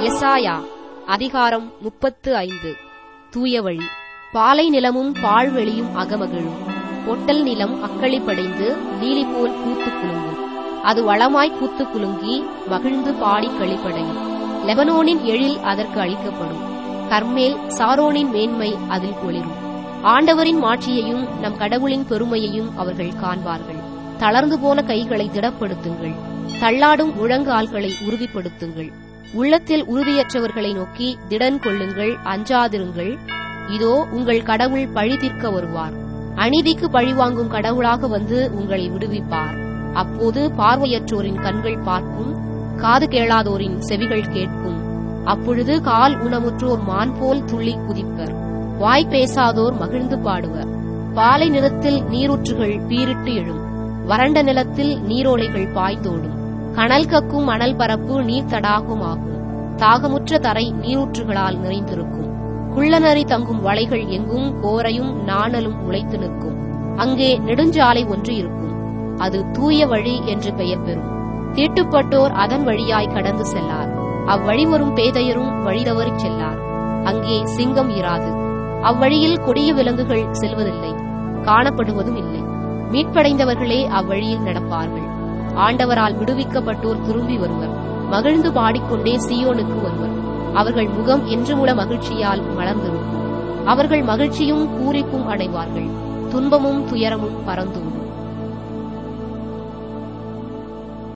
எசாயா அதிகாரம் முப்பத்து ஐந்து தூய வழி பாலை நிலமும் பாழ்வெளியும் அகமகிழும் பொட்டல் நிலம் அக்களிப்படைந்து நீலி போல் பூத்து குலுங்கும் அது வளமாய் பூத்து குலுங்கி மகிழ்ந்து பாடி களிப்படையும் லெபனோனின் எழில் அதற்கு அளிக்கப்படும் கர்மேல் சாரோனின் மேன்மை அதில் ஒளிரும் ஆண்டவரின் மாட்சியையும் நம் கடவுளின் பெருமையையும் அவர்கள் காண்பார்கள் தளர்ந்து போன கைகளை திடப்படுத்துங்கள் தள்ளாடும் முழங்கால்களை உறுதிப்படுத்துங்கள் உள்ளத்தில் உறுதியற்றவர்களை நோக்கி திடன் கொள்ளுங்கள் அஞ்சாதிருங்கள் இதோ உங்கள் கடவுள் பழி தீர்க்க வருவார் அநீதிக்கு பழிவாங்கும் கடவுளாக வந்து உங்களை விடுவிப்பார் அப்போது பார்வையற்றோரின் கண்கள் பார்க்கும் காது கேளாதோரின் செவிகள் கேட்கும் அப்பொழுது கால் ஊனமுற்றோர் மான் போல் துள்ளி குதிப்பர் வாய் பேசாதோர் மகிழ்ந்து பாடுவர் பாலை நிலத்தில் நீரூற்றுகள் பீரிட்டு எழும் வறண்ட நிலத்தில் நீரோடைகள் பாய்ந்தோடும் கனல் கக்கும் மணல் பரப்பு நீர் தடாகம் ஆகும் தாகமுற்ற தரை நீரூற்றுகளால் நிறைந்திருக்கும் குள்ளநரி தங்கும் வளைகள் எங்கும் கோரையும் நாணலும் உழைத்து நிற்கும் அங்கே நெடுஞ்சாலை ஒன்று இருக்கும் அது தூய வழி என்று பெயர் பெறும் தீட்டுப்பட்டோர் அதன் வழியாய் கடந்து செல்லார் அவ்வழி வரும் பேதையரும் வழி தவறிச் செல்லார் அங்கே சிங்கம் இராது அவ்வழியில் கொடிய விலங்குகள் செல்வதில்லை காணப்படுவதும் இல்லை மீட்படைந்தவர்களே அவ்வழியில் நடப்பார்கள் ஆண்டவரால் விடுவிக்கப்பட்டோர் திரும்பி வருவர் மகிழ்ந்து பாடிக்கொண்டே சியோனுக்கு வருவர் அவர்கள் முகம் என்றுமுள்ள மகிழ்ச்சியால் மலர்ந்திருக்கும் அவர்கள் மகிழ்ச்சியும் பூரிப்பும் அடைவார்கள் துன்பமும் துயரமும் பறந்தோடும்